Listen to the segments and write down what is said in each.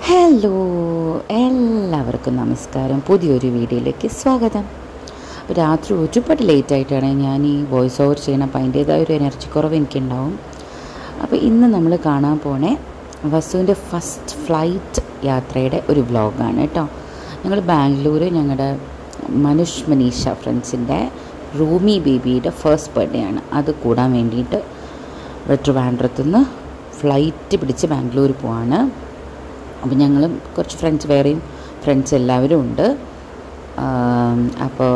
Hello എല്ലാവർക്കും നമസ്കാരം പുതിയൊരു വീഡിയോയിലേക്ക് സ്വാഗതം അപ്പോൾ രാത്രി ഒരുപാട് ലേറ്റ് ആയിട്ടാണ് ഞാൻ ഈ വോയിസ് ഓവർ ചെയ്യണം അപ്പോൾ അതിൻ്റേതായ ഒരു എനർജി കുറവ് എനിക്കുണ്ടാവും അപ്പോൾ ഇന്ന് നമ്മൾ കാണാൻ പോണേ വസുവിൻ്റെ ഫസ്റ്റ് ഫ്ലൈറ്റ് യാത്രയുടെ ഒരു വ്ളോഗാണ് കേട്ടോ ഞങ്ങൾ ബാംഗ്ലൂർ ഞങ്ങളുടെ മനുഷ് മനീഷ ഫ്രണ്ട്സിൻ്റെ റൂമി ബേബിയുടെ ഫസ്റ്റ് ബർത്ത്ഡേ ആണ് അത് കൂടാൻ വേണ്ടിയിട്ട് ട്രിവാൻഡ്രത്തു നിന്ന് ഫ്ലൈറ്റ് പിടിച്ച് ബാംഗ്ലൂർ പോവാണ് അപ്പോൾ ഞങ്ങളും കുറച്ച് ഫ്രണ്ട്സ് വേറെയും ഫ്രണ്ട്സ് എല്ലാവരും ഉണ്ട് അപ്പോൾ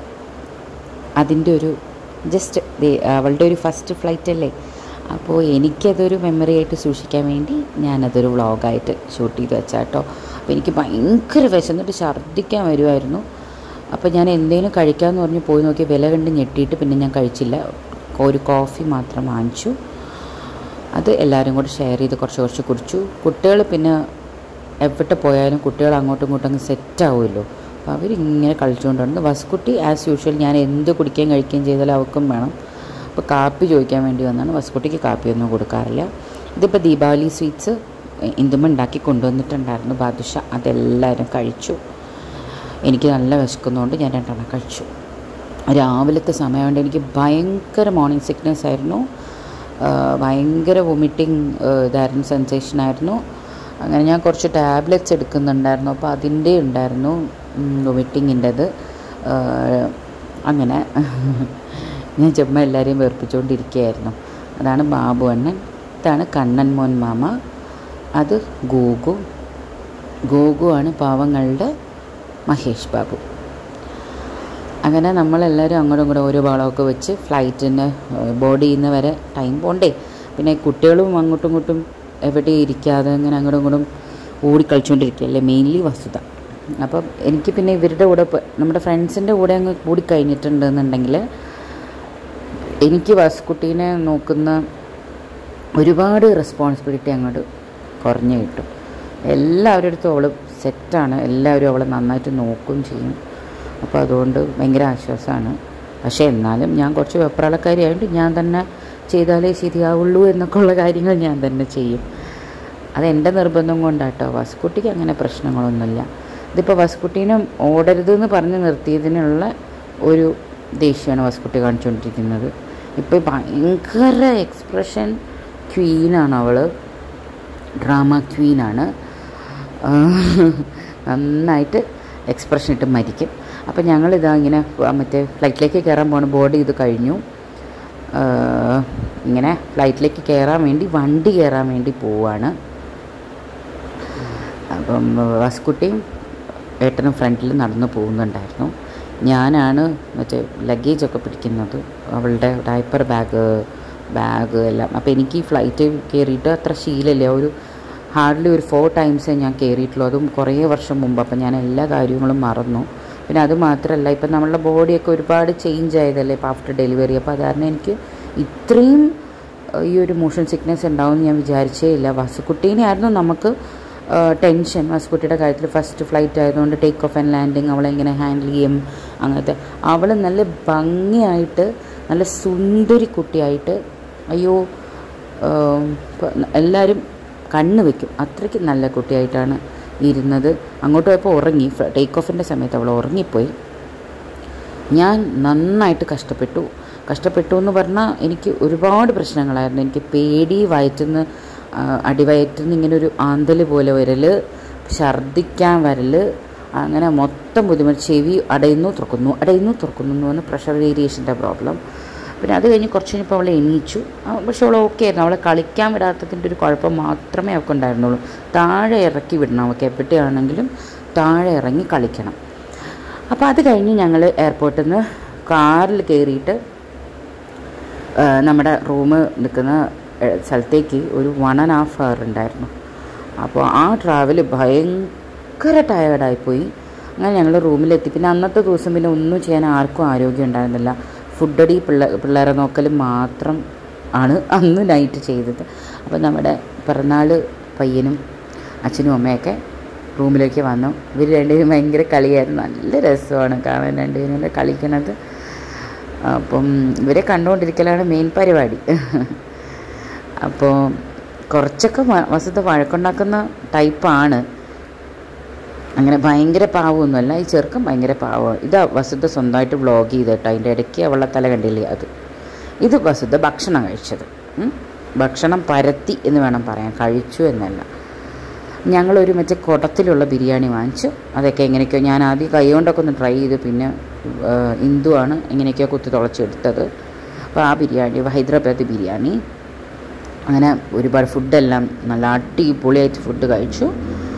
അതിൻ്റെ ഒരു ജസ്റ്റ് അവളുടെ ഒരു ഫസ്റ്റ് ഫ്ലൈറ്റ് അല്ലേ അപ്പോൾ എനിക്കതൊരു മെമ്മറി ആയിട്ട് സൂക്ഷിക്കാൻ വേണ്ടി ഞാനതൊരു വ്ളോഗായിട്ട് ഷൂട്ട് ചെയ്ത് വെച്ചാട്ടോ അപ്പോൾ എനിക്ക് ഭയങ്കര വിശന്നിട്ട് ഛർദ്ദിക്കാൻ വരുമായിരുന്നു അപ്പോൾ ഞാൻ എന്തെങ്കിലും കഴിക്കാമെന്ന് പറഞ്ഞ് പോയി നോക്കി വില കണ്ട് ഞെട്ടിയിട്ട് പിന്നെ ഞാൻ കഴിച്ചില്ല ഒരു കോഫി മാത്രം വാങ്ങിച്ചു അത് എല്ലാവരും കൂടെ ഷെയർ ചെയ്ത് കുറച്ച് കുറച്ച് കുടിച്ചു കുട്ടികൾ പിന്നെ എവിടെ പോയാലും കുട്ടികൾ അങ്ങോട്ടും ഇങ്ങോട്ടും അങ്ങ് സെറ്റാവുമല്ലോ അപ്പോൾ അവരിങ്ങനെ കളിച്ചുകൊണ്ടിരുന്നു വസ്കുട്ടി ആസ് യൂഷ്വൽ ഞാൻ എന്ത് കുടിക്കുകയും കഴിക്കുകയും ചെയ്താലും അവർക്കും വേണം അപ്പോൾ കാപ്പി ചോദിക്കാൻ വേണ്ടി വന്നാണ് വസ്കുട്ടിക്ക് കാപ്പിയൊന്നും കൊടുക്കാറില്ല ഇതിപ്പോൾ ദീപാവലി സ്വീറ്റ്സ് ഇന്ദുമ്മ ഉണ്ടാക്കി കൊണ്ടുവന്നിട്ടുണ്ടായിരുന്നു ബാദുഷ അതെല്ലാവരും കഴിച്ചു എനിക്ക് നല്ല വിശക്കുന്നതുകൊണ്ട് ഞാൻ രണ്ടെണ്ണം കഴിച്ചു രാവിലത്തെ സമയം കൊണ്ട് എനിക്ക് ഭയങ്കര മോർണിംഗ് സിക്നെസ് ആയിരുന്നു ഭയങ്കര വൊമിറ്റിംഗ് ഇതായിരുന്നു സെൻസേഷൻ ആയിരുന്നു അങ്ങനെ ഞാൻ കുറച്ച് ടാബ്ലറ്റ്സ് എടുക്കുന്നുണ്ടായിരുന്നു അപ്പോൾ അതിൻ്റെ ഉണ്ടായിരുന്നു വൊമിറ്റിങ്ങിൻ്റെത് അങ്ങനെ ഞാൻ ചുമ്മാ എല്ലാവരെയും വെറുപ്പിച്ചുകൊണ്ടിരിക്കുകയായിരുന്നു അതാണ് ബാബു അണ്ണൻ ഇതാണ് കണ്ണൻ മോൻ മാമ അത് ഗോഗു ഗോഗു ആണ് പാവങ്ങളുടെ മഹേഷ് ബാബു അങ്ങനെ നമ്മളെല്ലാവരും അങ്ങോട്ടും ഇങ്ങോട്ടും ഓരോ ബഹളമൊക്കെ വെച്ച് ഫ്ലൈറ്റിന് ബോർഡ് ചെയ്യുന്ന വരെ ടൈം പോണ്ടേ പിന്നെ കുട്ടികളും അങ്ങോട്ടും ഇങ്ങോട്ടും എവിടെ ഇരിക്കാതെ അങ്ങനെ അങ്ങോട്ടും ഇങ്ങോട്ടും ഓടിക്കളിച്ചുകൊണ്ടിരിക്കുകയല്ലേ മെയിൻലി വസ്തുത അപ്പം എനിക്ക് പിന്നെ ഇവരുടെ കൂടെ നമ്മുടെ ഫ്രണ്ട്സിൻ്റെ കൂടെ അങ്ങ് കൂടിക്കഴിഞ്ഞിട്ടുണ്ടെന്നുണ്ടെങ്കിൽ എനിക്ക് വസ്കുട്ടീനെ നോക്കുന്ന ഒരുപാട് റെസ്പോൺസിബിലിറ്റി അങ്ങോട്ട് കുറഞ്ഞു കിട്ടും എല്ലാവരുടെ അടുത്തും അവൾ സെറ്റാണ് എല്ലാവരും അവളെ നന്നായിട്ട് നോക്കുകയും ചെയ്യും അപ്പോൾ അതുകൊണ്ട് ഭയങ്കര ആശ്വാസമാണ് പക്ഷേ എന്നാലും ഞാൻ കുറച്ച് വെപ്രാളക്കാരിയായിട്ട് ഞാൻ തന്നെ ചെയ്താലേ ശരിയാവുള്ളൂ എന്നൊക്കെ ഉള്ള കാര്യങ്ങൾ ഞാൻ തന്നെ ചെയ്യും അതെൻ്റെ നിർബന്ധം കൊണ്ടാട്ടോ വസ്കുട്ടിക്ക് അങ്ങനെ പ്രശ്നങ്ങളൊന്നുമില്ല ഇതിപ്പോൾ വസ്കുട്ടീനെ ഓടരുതെന്ന് പറഞ്ഞ് നിർത്തിയതിനുള്ള ഒരു ദേഷ്യമാണ് വസ്കുട്ടി കാണിച്ചുകൊണ്ടിരിക്കുന്നത് ഇപ്പോൾ ഭയങ്കര എക്സ്പ്രഷൻ ക്വീനാണ് അവൾ ഡ്രാമ ക്വീനാണ് നന്നായിട്ട് എക്സ്പ്രഷൻ ഇട്ട് മരിക്കും അപ്പോൾ ഞങ്ങളിതാ ഇങ്ങനെ മറ്റേ ഫ്ലൈറ്റിലേക്ക് കയറാൻ പോകണം ബോർഡ് ചെയ്ത് കഴിഞ്ഞു ഇങ്ങനെ ഫ്ലൈറ്റിലേക്ക് കയറാൻ വേണ്ടി വണ്ടി കയറാൻ വേണ്ടി പോവാണ് അപ്പം വസ്കുട്ടിയും ഏട്ടനും ഫ്രണ്ടിൽ നടന്നു പോകുന്നുണ്ടായിരുന്നു ഞാനാണ് മറ്റേ ലഗേജൊക്കെ പിടിക്കുന്നത് അവളുടെ ഡയപ്പർ ബാഗ് ബാഗ് എല്ലാം അപ്പോൾ എനിക്ക് ഈ ഫ്ലൈറ്റ് കയറിയിട്ട് അത്ര ശീലമില്ല ഒരു ഹാർഡ്ലി ഒരു ഫോർ ടൈംസേ ഞാൻ കയറിയിട്ടുള്ളൂ അതും കുറേ വർഷം മുമ്പ് അപ്പം ഞാൻ എല്ലാ കാര്യങ്ങളും മറന്നു പിന്നെ അത് മാത്രമല്ല ഇപ്പം നമ്മളുടെ ബോഡിയൊക്കെ ഒരുപാട് ചേഞ്ച് ആയതല്ലേ ഇപ്പോൾ ആഫ്റ്റർ ഡെലിവറി അപ്പോൾ അത് കാരണം എനിക്ക് ഇത്രയും ഈ ഒരു മോഷൻ സിക്നെസ് ഉണ്ടാവുമെന്ന് ഞാൻ വിചാരിച്ചേ ഇല്ല വസുക്കുട്ടീനെ ആയിരുന്നു നമുക്ക് ടെൻഷൻ വസുക്കുട്ടിയുടെ കാര്യത്തിൽ ഫസ്റ്റ് ഫ്ലൈറ്റ് ആയതുകൊണ്ട് ടേക്ക് ഓഫ് ആൻഡ് ലാൻഡിങ് അവളെ എങ്ങനെ ഹാൻഡിൽ ചെയ്യും അങ്ങനത്തെ അവൾ നല്ല ഭംഗിയായിട്ട് നല്ല സുന്ദരി കുട്ടിയായിട്ട് അയ്യോ എല്ലാവരും കണ്ണ് വെക്കും അത്രയ്ക്ക് നല്ല കുട്ടിയായിട്ടാണ് ഇരുന്നത് അങ്ങോട്ട് പോയപ്പോൾ ഉറങ്ങി ടേക്ക് ഓഫിൻ്റെ സമയത്ത് അവൾ ഉറങ്ങിപ്പോയി ഞാൻ നന്നായിട്ട് കഷ്ടപ്പെട്ടു കഷ്ടപ്പെട്ടു എന്ന് പറഞ്ഞാൽ എനിക്ക് ഒരുപാട് പ്രശ്നങ്ങളായിരുന്നു എനിക്ക് പേടി വയറ്റുനിന്ന് അടിവയറ്റുനിന്ന് ഇങ്ങനെ ഒരു ആന്തൽ പോലെ വരൽ ഛർദ്ദിക്കാൻ വരൽ അങ്ങനെ മൊത്തം ബുദ്ധിമുട്ട് ചെവി അടയുന്നു തുറക്കുന്നു അടയുന്നു തുറക്കുന്നു എന്ന് പറഞ്ഞ് പ്രഷർ വേരിയേഷൻ്റെ പ്രോബ്ലം പിന്നെ അത് കഴിഞ്ഞ് കുറച്ച് കഴിഞ്ഞപ്പോൾ അവളെ എണീച്ചു പക്ഷെ അവൾ ഓക്കെ ആയിരുന്നു അവളെ കളിക്കാൻ വിടാത്തതിൻ്റെ ഒരു കുഴപ്പം മാത്രമേ അവൾക്ക് ഉണ്ടായിരുന്നുള്ളൂ താഴെ ഇറക്കി വിടണം അവൾക്ക് എവിടെയാണെങ്കിലും താഴെ ഇറങ്ങി കളിക്കണം അപ്പോൾ അത് കഴിഞ്ഞ് ഞങ്ങൾ എയർപോർട്ടിൽ നിന്ന് കാറിൽ കയറിയിട്ട് നമ്മുടെ റൂം നിൽക്കുന്ന സ്ഥലത്തേക്ക് ഒരു വൺ ആൻഡ് ഹാഫ് അവർ ഉണ്ടായിരുന്നു അപ്പോൾ ആ ട്രാവൽ ഭയങ്കര ടയേർഡായിപ്പോയി അങ്ങനെ ഞങ്ങൾ റൂമിലെത്തി പിന്നെ അന്നത്തെ ദിവസം പിന്നെ ഒന്നും ചെയ്യാൻ ആർക്കും ആരോഗ്യം ഉണ്ടായിരുന്നില്ല ഫുഡടി പിള്ളേ പിള്ളേരെ നോക്കൽ മാത്രം ആണ് അന്ന് നൈറ്റ് ചെയ്തത് അപ്പോൾ നമ്മുടെ പിറന്നാൾ പയ്യനും അച്ഛനും അമ്മയൊക്കെ റൂമിലേക്ക് വന്നു ഇവർ രണ്ടുപേരും ഭയങ്കര കളിയായിരുന്നു നല്ല രസമാണ് കാണാൻ രണ്ടുപേരും കൂടെ കളിക്കണത് അപ്പം ഇവരെ കണ്ടുകൊണ്ടിരിക്കലാണ് മെയിൻ പരിപാടി അപ്പോൾ കുറച്ചൊക്കെ വ- വസുത വഴക്കുണ്ടാക്കുന്ന ടൈപ്പാണ് അങ്ങനെ ഭയങ്കര പാവമൊന്നുമല്ല ഈ ചെറുക്കൻ ഭയങ്കര പാവമാണ് ഇത് വസുദ്ധ സ്വന്തമായിട്ട് വ്ളോഗ് ചെയ്തിട്ട് അതിൻ്റെ ഇടയ്ക്ക് അവളുടെ തല കണ്ടില്ലേ അത് ഇത് വസുദ്ധ ഭക്ഷണം കഴിച്ചത് ഉം. ഭക്ഷണം പരത്തി എന്ന് വേണം പറയാൻ കഴിച്ചു എന്നല്ല ഞങ്ങളൊരു മറ്റേ കുടത്തിലുള്ള ബിരിയാണി വാങ്ങിച്ചു അതൊക്കെ എങ്ങനെയൊക്കെയോ ഞാൻ ആദ്യം കൈ കൊണ്ടൊക്കെ ഒന്ന് ട്രൈ ചെയ്തു പിന്നെ ആ, ഇന്ദുവാണ് എങ്ങനെയൊക്കെയോ കുത്തി തുളച്ചെടുത്തത് അപ്പോൾ ആ ബിരിയാണി ഹൈദരാബാദ് ബിരിയാണി അങ്ങനെ ഒരുപാട് ഫുഡെല്ലാം നല്ല അടിപൊളിയായിട്ട് ഫുഡ് കഴിച്ചു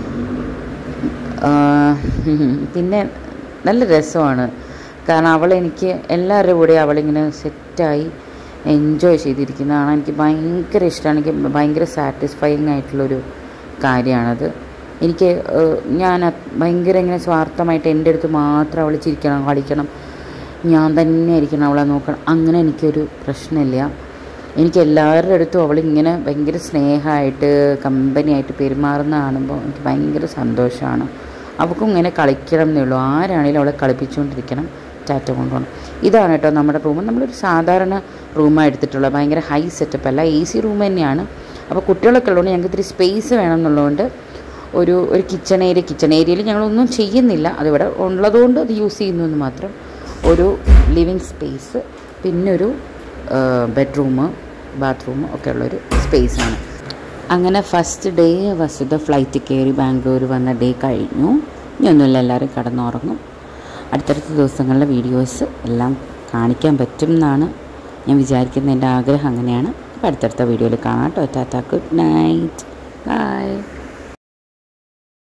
ആ, പിന്നെ നല്ല രസമാണ് കാരണം അവളെനിക്ക് എല്ലാവരുടെ കൂടെ അവളിങ്ങനെ സെറ്റായി എൻജോയ് ചെയ്തിരിക്കുന്നതാണ് എനിക്ക് ഭയങ്കര ഇഷ്ടമാണ് എനിക്ക് ഭയങ്കര സാറ്റിസ്ഫൈങ് ആയിട്ടുള്ളൊരു കാര്യമാണത് എനിക്ക് ഏഹ്, ഞാൻ അത് ഭയങ്കര ഇങ്ങനെ സ്വാർത്ഥമായിട്ട് എൻ്റെ അടുത്ത് മാത്രം അവൾ ചിരിക്കണം കളിക്കണം ഞാൻ തന്നെ ആയിരിക്കണം അവളെ നോക്കണം അങ്ങനെ എനിക്കൊരു പ്രശ്നമില്ല എനിക്ക് എല്ലാവരുടെ അടുത്തും അവളിങ്ങനെ ഭയങ്കര സ്നേഹമായിട്ട് കമ്പനിയായിട്ട് പെരുമാറുന്ന കാണുമ്പോൾ എനിക്ക് ഭയങ്കര സന്തോഷമാണ് അവൾക്കും ഇങ്ങനെ കളിക്കണം എന്നേ ഉള്ളൂ ആരാണെങ്കിലും അവളെ കളിപ്പിച്ചുകൊണ്ടിരിക്കണം ടാറ്റ കൊണ്ടുപോകണം ഇതാണ് കേട്ടോ നമ്മുടെ റൂം നമ്മളൊരു സാധാരണ റൂമാണ് എടുത്തിട്ടുള്ളത് ഭയങ്കര ഹൈ സെറ്റപ്പ് അല്ല എ സി റൂം തന്നെയാണ് അപ്പോൾ കുട്ടികളൊക്കെ ഉള്ളതുകൊണ്ട് ഞങ്ങൾക്ക് ഇത്തിരി സ്പേസ് വേണം എന്നുള്ളതുകൊണ്ട് ഒരു ഒരു കിച്ചൺ ഏരിയ കിച്ചൺ ഏരിയയിൽ ഞങ്ങളൊന്നും ചെയ്യുന്നില്ല അതിവിടെ ഉള്ളതുകൊണ്ട് അത് യൂസ് ചെയ്യുന്നു എന്ന് മാത്രം ഒരു ലിവിങ് സ്പേസ് പിന്നെ ഒരു ബെഡ്റൂം ബാത്റൂം ഒക്കെ ഉള്ളൊരു സ്പേസാണ് അങ്ങനെ ഫസ്റ്റ് ഡേ വസുധ ഫ്ലൈറ്റ് കയറി ബാംഗ്ലൂർ വന്ന ഡേ കഴിഞ്ഞു ഇനി ഒന്നുമില്ല എല്ലാവരും കടന്നുറങ്ങും അടുത്തടുത്ത ദിവസങ്ങളിലെ വീഡിയോസ് എല്ലാം കാണിക്കാൻ പറ്റും എന്നാണ് ഞാൻ വിചാരിക്കുന്നത് എൻ്റെ ആഗ്രഹം അങ്ങനെയാണ് അപ്പോൾ അടുത്തടുത്ത വീഡിയോയിൽ കാണാം കേട്ടോ ടാറ്റ ഗുഡ് നൈറ്റ് ബൈ